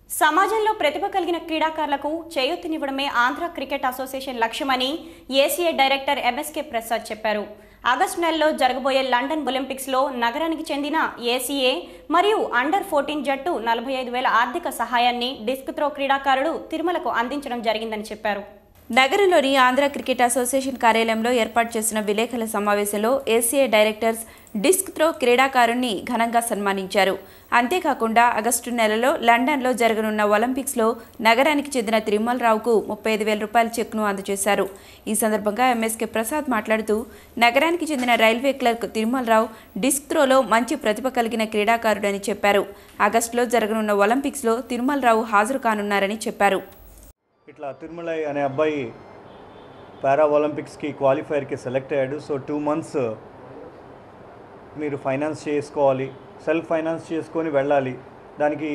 సమాజంలో ప్రతిభ కలిగిన క్రీడాకారులకు చేయూతనివ్వడమే ఆంధ్ర క్రికెట్ అసోసియేషన్ లక్ష్యమని ఏసీఏ డైరెక్టర్ ఎంఎస్కే ప్రసాద్ చెప్పారు ఆగస్టు నెలలో జరగబోయే లండన్ ఒలింపిక్స్లో నగరానికి చెందిన ఏసీఏ మరియు అండర్ ఫోర్టీన్ జట్టు నలభై ఐదు వేల ఆర్థిక సహాయాన్ని డిస్క్ త్రో క్రీడాకారుడు తిరుమలకు అందించడం జరిగిందని చెప్పారు నగరంలోని ఆంధ్ర క్రికెట్ అసోసియేషన్ కార్యాలయంలో ఏర్పాటు చేసిన విలేకరుల సమావేశంలో ఏసీఏ డైరెక్టర్స్ డిస్క్ త్రో క్రీడాకారుణ్ణి ఘనంగా సన్మానించారు అంతేకాకుండా ఆగస్టు నెలలో లండన్లో జరగనున్న ఒలింపిక్స్లో నగరానికి చెందిన తిరుమలరావుకు ముప్పై ఐదు వేల రూపాయల చెక్ను అందజేశారు ఈ సందర్భంగా ఎంఎస్కే ప్రసాద్ మాట్లాడుతూ నగరానికి చెందిన రైల్వే క్లర్క్ తిరుమలరావు డిస్క్ త్రోలో మంచి ప్రతిభ కలిగిన క్రీడాకారుడని చెప్పారు ఆగస్టులో జరగనున్న ఒలింపిక్స్లో తిరుమలరావు హాజరు కానున్నారని చెప్పారు ఇట్లా తిరుమలై అనే అబ్బాయి పారా ఒలింపిక్స్కి క్వాలిఫైర్కి సెలెక్ట్ అయ్యాడు సో టూ మంత్స్ మీరు ఫైనాన్స్ చేసుకోవాలి సెల్ఫ్ ఫైనాన్స్ చేసుకొని వెళ్ళాలి దానికి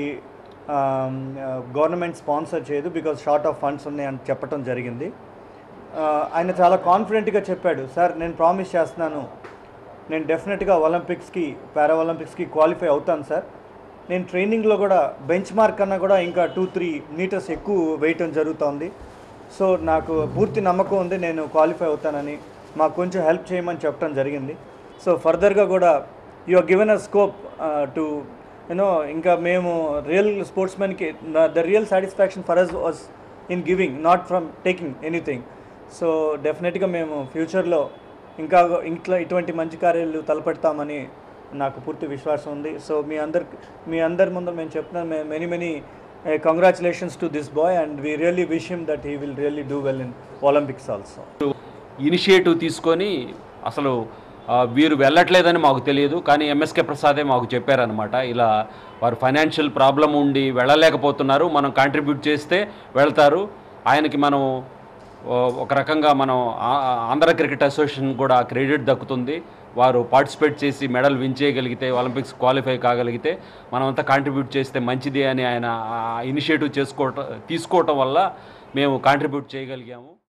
గవర్నమెంట్ స్పాన్సర్ చేయదు బికాజ్ షార్ట్ ఆఫ్ ఫండ్స్ ఉన్నాయని చెప్పడం జరిగింది ఆ, ఆయన చాలా కాన్ఫిడెంట్గా చెప్పాడు సార్ నేను ప్రామిస్ చేస్తున్నాను నేను డెఫినెట్గా ఒలింపిక్స్కి పారా ఒలింపిక్స్కి క్వాలిఫై అవుతాను సార్ నేను ట్రైనింగ్లో కూడా బెంచ్ మార్క్ కన్నా కూడా ఇంకా టూ త్రీ మీటర్స్ ఎక్కువ వేయటం జరుగుతోంది సో నాకు పూర్తి నమ్మకం ఉంది నేను క్వాలిఫై అవుతానని మాకు కొంచెం హెల్ప్ చేయమని చెప్పడం జరిగింది సో ఫర్దర్గా కూడా you are given a scope to you know ఇంకా మేము రియల్ స్పోర్ట్స్మెన్కి the real satisfaction for us was in giving not from taking anything so డెఫినెట్గా మేము ఫ్యూచర్లో ఇంకా ఇంట్లో ఇటువంటి మంచి కార్యాలు తలపెడతామని నాకు పూర్తి విశ్వాసం ఉంది సో మీ అందరి మీ అందరి ముందు మేము చెప్తున్నాం many many congratulations to this boy and we really wish him that he will really do well in Olympics also initiative తీసుకొని అసలు ఆ, వీరు వెళ్ళట్లేదని మాకు తెలియదు కానీ ఎంఎస్కే ప్రసాదే మాకు చెప్పారనమాట ఇలా వారు ఫైనాన్షియల్ ప్రాబ్లం ఉండి వెళ్ళలేకపోతున్నారు మనం కాంట్రిబ్యూట్ చేస్తే వెళ్తారు ఆయనకి మనం ఓ, ఒక రకంగా మనం ఆ- ఆంధ్ర క్రికెట్ అసోసియేషన్ కూడా క్రెడిట్ దక్కుతుంది వారు పార్టిసిపేట్ చేసి మెడల్ విన్ చేయగలిగితే ఒలింపిక్స్ క్వాలిఫై కాగలిగితే మనమంతా కాంట్రిబ్యూట్ చేస్తే మంచిది అని ఆయన ఇనిషియేటివ్ చేసుకోవటం తీసుకోవటం వల్ల మేము కాంట్రిబ్యూట్ చేయగలిగాము